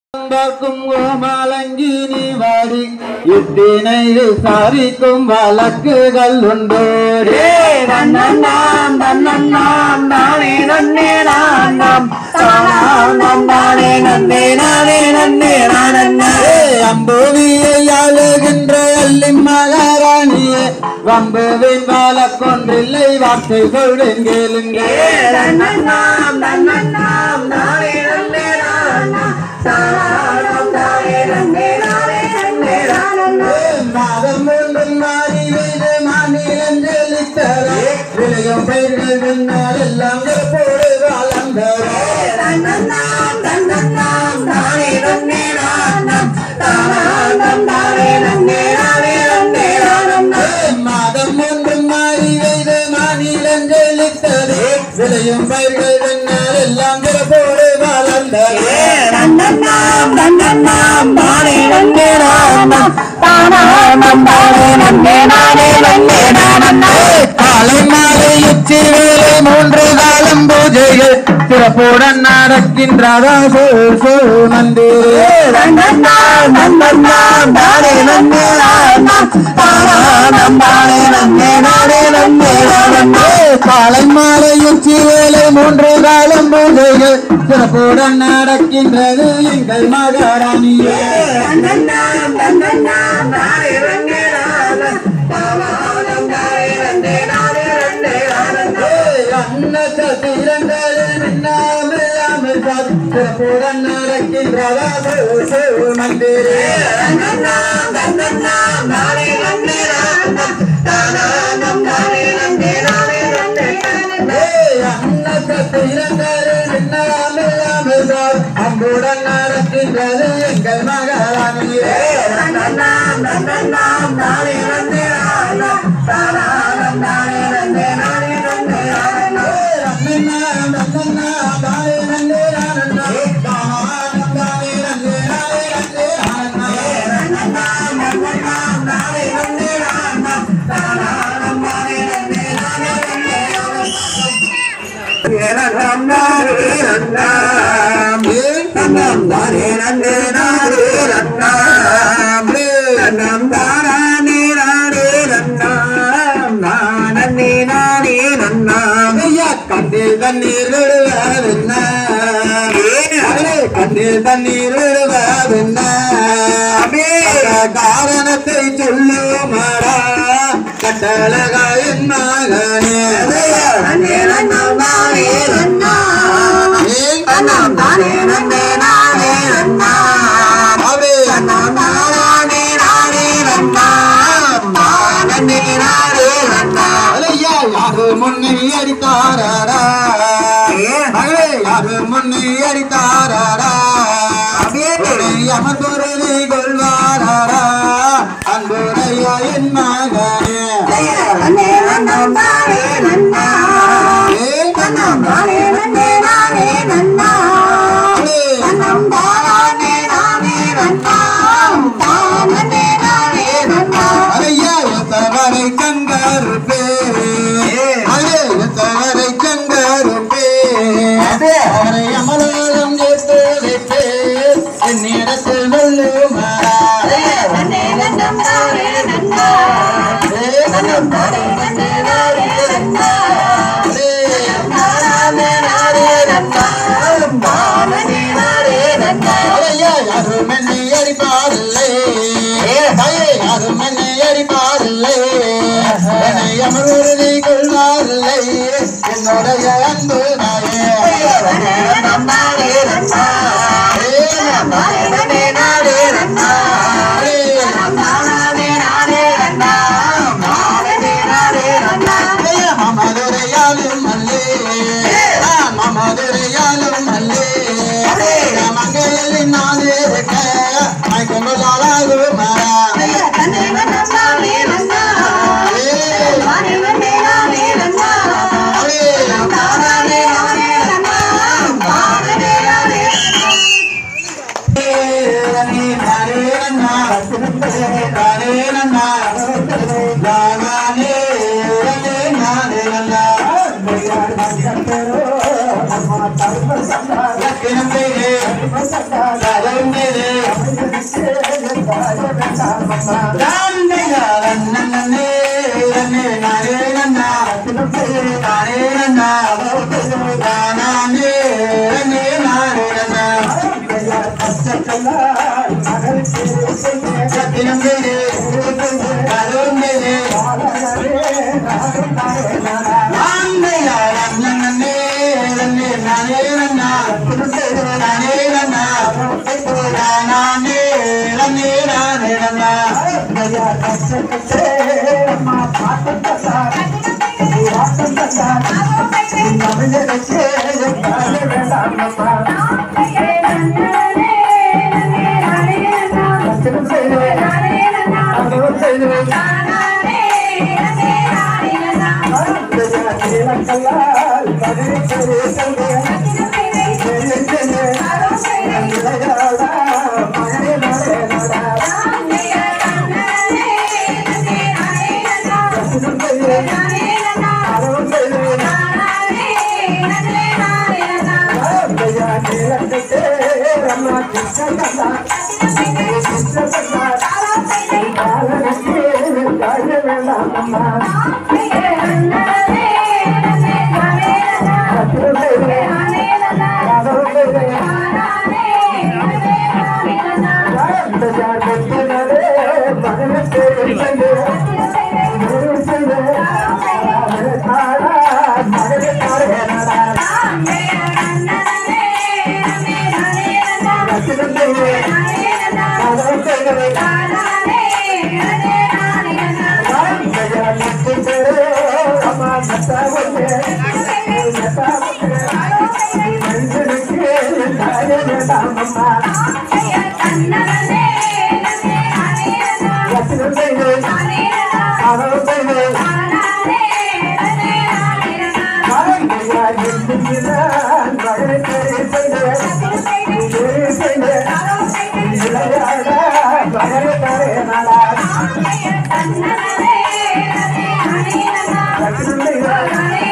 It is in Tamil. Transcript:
பார்க்கும் கோமாலங்கினி வாடி இத்தினை விசாரிக்கும் வழக்குகள் உண்டோடே தன்னண்ணாம் தன்னண்ணாம் நானே நன்னே நானாம் தானாம் நானே நன்னே நானே நன்னே நானண்ணா அம்புவியை ஆளுகின்ற அள்ளி மகாராணியே வம்புவின் வழக்கொன்றில்லை வார்த்தை சொல்வேன் கேளுங்க தன்னண்ணாம் தன்னண்ணாம் நானே நன்னே நானாம் தானாம் நானே நன்னே நானே நன்னே நானண்ணா மாதம் மூன்றும் மாறி வீடு மாநிலம் ஜெலித்தர விளையும் பயிர்கள் பின்னால் எல்லாம் போடு வளர்ந்தர தன்னண்ணாம் தன்னண்ணாம் நானே நன்னே நானாம் தானாம் நானே நன்னே நானே நன்னே நானண்ணா மாதம் ஒன்றும் மாறி வைத மாநிலம் ஜெயித்தது விளையும் பயிர்கள் பின்னால் எல்லாம் போடு வளர்ந்தது நன்னண்ணாம் நன்னண்ணாம் நானே நன்னே நானாம் தானாம் நானே நன்னே நானே நன்னே நானண்ணா காலை மாலை உச்சி வேலை மூன்று காலம் பூஜைகள் சிறப்புடன் நடக்கின்றதா சொல் சொல் மந்திரே நன்னண்ணாம் நன்னண்ணாம் நானே நன்னே நானாம் தானாம் நானே நன்னே நானே நன்னே நானண்ணா காலை மாலை உச்சி வேலை மூன்று காலம் பூஜைகள் சிறப்புடன் நடக்கின்றது எங்கள் மகாராணியே நன்னண்ணாம் நன்னண்ணாம் நானே நன்னே நானாம் தானாம் நானே நன்னே நானே நன்னே நானண்ணா சிறப்புடன் நடக்கின்றதா சொல் சொல் மந்திரே நன்னண்ணாம் நன்னண்ணாம் நானே நன்னே நானாம் தானாம் நானே நன்னே நானே நன்னே நானண்ணா அன்புடன் நடக்கின்றது எங்கள் மகாராணியே நன்னண்ணாம் நன்னண்ணாம் நானே நன்னே நானாம் தானாம் நானே நன்னே நானே நன்னே நானண்ணா நன்னண்ணாம் நன்னண்ணாம் நானே நன்னே நானாம் தானாம் நானே நன்னே நானே நன்னே நானண்ணா நானே நன்னாம் நன்னம் தானே நன்னே நானே நன்னாம் நன்னம் தானே நானே நன்னாம் நானே நானே நன்னாம் கண்ணில் தண்ணீர் விழுவதென்ன கண்ணில் தண்ணீர் விழுவதென்ன காரணத்தை சொல்லுமாடா கட்டழகாயின் மகனே நன்னே நன்னம் நானே நன்னாம் ஏன் நன்னம் தானே நன்னே நானே நன்னாம் அவே நன்னம் தானே நானே நன்னாம் நானே நானே நன்னாம் அலையா யாரு முன்னே அடித்தாரா மகளே யாரு முன்னே அடித்தாரா அமர்ந்துருதி கொள்வாரா அன்புரையா என் மகனே நன்னே நன்னம் தானே நன்னாம் ஏன் நன்னம் தானே நன்னே நானே நன்னாம் நன்னம் தானே நானே நன்னாம் தானே நானே நன்னாம் அலையா எத்தவரை கங்கருப்பே அலே எத்தவரை கங்கருப்பே அவரை அமலம் கேட்டு வைப்பே என்னிடத்தில் வெல்லுமாறா நன்னே நன்னம் தானே நன்னாம் நன்னம் தானே நன்னே நானே நன்னாம் நானே நானே நன்னாம் தானே நானே நன்னாம் அலையா யாரும் என்னை அடிப்பாரில்லை தாயே யாரும் என்னை அடிப்பாரில்லை என்னை அமர்வுறுதி கொள்வாரில்லை என்னுடைய அன்பு நாயே நன்னே நன்னம் தானே நன்னாம் நானே நன்னே நானே நன்னாம் நானே நானே நன்னாம் நானே நானே நன்னாம் மமதுரையாலும் அல்லே மமதுரையாலும் அல்லே மங்கையில் நான் இருக்க மயக்கமுள்ளாளாகு மாறா நன்னே நன்னம் தானே நன்னாம் நானே நன்னே நானே நன்னாம் நானே நானே நன்னாம் நானே நானே நானே Thank you.